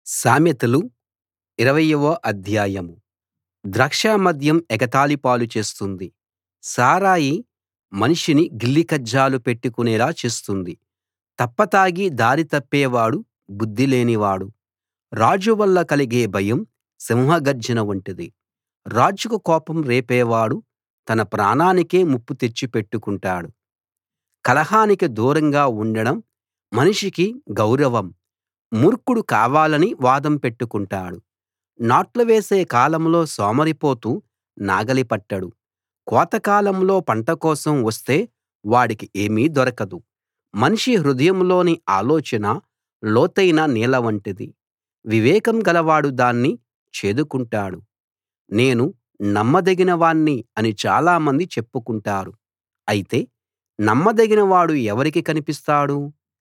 సామెతలు ఇరవయవ అధ్యాయం ద్రాక్షమద్యం ఎగతాళి పాలు చేస్తుంది సారాయి మనిషిని గిల్లికజ్జాలు పెట్టుకునేలా చేస్తుంది తప్పతాగి దారి తప్పేవాడు బుద్ధి లేనివాడు రాజు వల్ల కలిగే భయం సింహగర్జన వంటిది రాజుకు కోపం రేపేవాడు తన ప్రాణానికే ముప్పు తెచ్చిపెట్టుకుంటాడు కలహానికి దూరంగా ఉండడం మనిషికి గౌరవం మూర్ఖుడు కావాలని వాదం పెట్టుకుంటాడు నాట్లు వేసే కాలంలో సోమరిపోతు నాగలి పట్టడు కోతకాలంలో పంట కోసం వస్తే వాడికి ఏమీ దొరకదు మనిషి హృదయంలోని ఆలోచన లోతైన నీళ్ల వంటిది వివేకం గలవాడు దాన్ని చేదుకుంటాడు నేను నమ్మదగిన వాణ్ణి అని చాలామంది చెప్పుకుంటారు అయితే నమ్మదగిన వాడు ఎవరికి కనిపిస్తాడు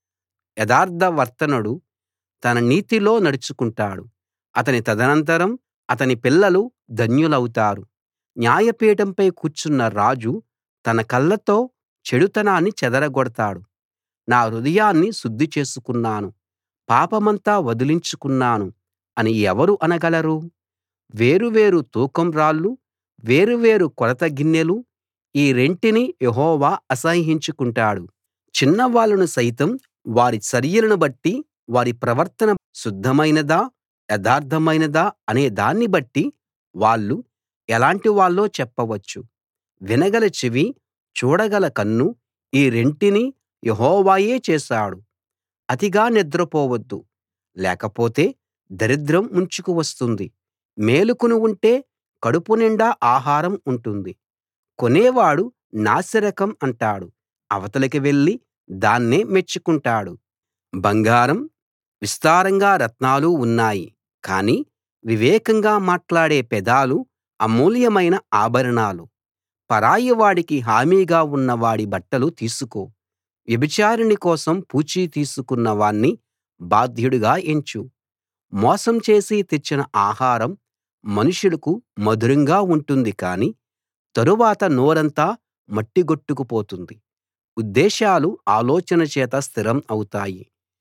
యథార్థవర్తనుడు తన నీతిలో నడుచుకుంటాడు అతని తదనంతరం అతని పిల్లలు ధన్యులౌతారు న్యాయపీఠంపై కూర్చున్న రాజు తన కళ్ళతో చెడుతనాన్ని చెదరగొడతాడు నా హృదయాన్ని శుద్ధి చేసుకున్నాను పాపమంతా వదిలించుకున్నాను అని ఎవరు అనగలరు వేరు వేరు తూకం రాళ్లు వేరు వేరు కొలత గిన్నెలు ఈ రెంటిని యెహోవా అసహ్యించుకుంటాడు చిన్నవాళ్ళను సైతం వారి చర్యలను బట్టి వారి ప్రవర్తన శుద్ధమైనదా యథార్థమైనదా అనే దాన్ని బట్టి వాళ్ళు ఎలాంటి వాళ్ళో చెప్పవచ్చు వినగల చెవి చూడగల కన్ను ఈ రెంటినీ యెహోవాయే చేశాడు అతిగా నిద్రపోవద్దు లేకపోతే దరిద్రం ముంచుకు వస్తుంది మేలుకుని ఉంటే కడుపు నిండా ఆహారం ఉంటుంది కొనేవాడు నాసిరకం అంటాడు అవతలికి వెళ్లి దాన్నే మెచ్చుకుంటాడు బంగారం విస్తారంగా రత్నాలు ఉన్నాయి కానీ వివేకంగా మాట్లాడే పెదాలు అమూల్యమైన ఆభరణాలు పరాయివాడికి హామీగా ఉన్న వాడి బట్టలు తీసుకో వ్యభిచారిణి కోసం పూచీ తీసుకున్న వాణ్ణి బాధ్యుడిగా ఎంచు మోసం చేసి తెచ్చిన ఆహారం మనుషులకు మధురంగా ఉంటుంది కానీ తరువాత నోరంతా మట్టిగొట్టుకుపోతుంది ఉద్దేశాలు ఆలోచన చేత స్థిరం అవుతాయి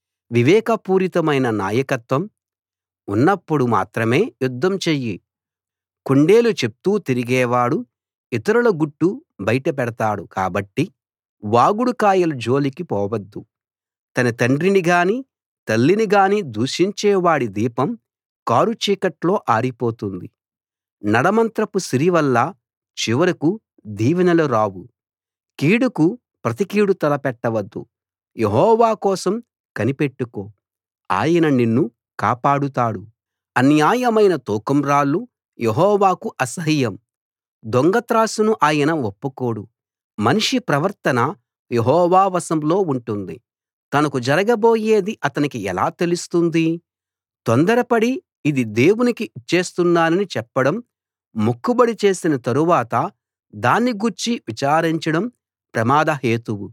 వివేకపూరితమైన నాయకత్వం ఉన్నప్పుడు మాత్రమే యుద్ధం చెయ్యి కొండేలు చెప్తూ తిరిగేవాడు ఇతరుల గుట్టు బయట పెడతాడు కాబట్టి వాగుడుకాయల జోలికి పోవద్దు తన తండ్రిని గాని తల్లిని గాని దూషించే వాడి దీపం కారు చీకట్లో ఆరిపోతుంది నడమంత్రపు సిరి వల్ల చివరకు దీవెనలు రావు కీడుకు ప్రతికీడు తలపెట్టవద్దు యెహోవా కోసం కనిపెట్టుకో ఆయన నిన్ను కాపాడుతాడు అన్యాయమైన తూకం రాళ్లు యెహోవాకు అసహ్యం దొంగ త్రాసును ఆయన ఒప్పుకోడు మనిషి ప్రవర్తన యెహోవా వశంలో ఉంటుంది తనకు జరగబోయేది అతనికి ఎలా తెలుస్తుంది తొందరపడి ఇది దేవునికి ఇచ్చేస్తున్నానని చెప్పడం మొక్కుబడి చేసిన తరువాత దాన్ని గూర్చి విచారించడం ప్రమాద హేతువు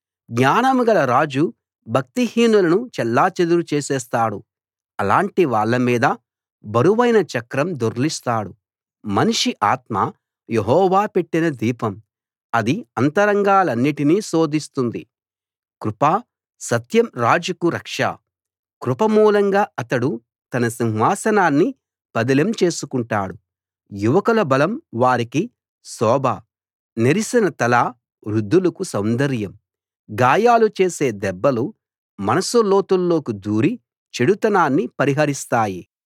జ్ఞానం గల రాజు భక్తిహీనులను చెల్లాచెదరు చేసేస్తాడు అలాంటి వాళ్ళ మీద బరువైన చక్రం దొర్లిస్తాడు మనిషి ఆత్మ యెహోవా పెట్టిన దీపం అది అంతరంగాలన్నిటినీ శోధిస్తుంది కృప సత్యం రాజుకు రక్ష కృప మూలంగా అతడు తన సింహాసనాన్ని పదిలం చేసుకుంటాడు యువకుల బలం వారికి శోభ నెరిసిన తల వృద్ధులకు సౌందర్యం గాయాలు చేసే దెబ్బలు మనసు లోతుల్లోకి దూరి చెడుతనాన్ని పరిహరిస్తాయి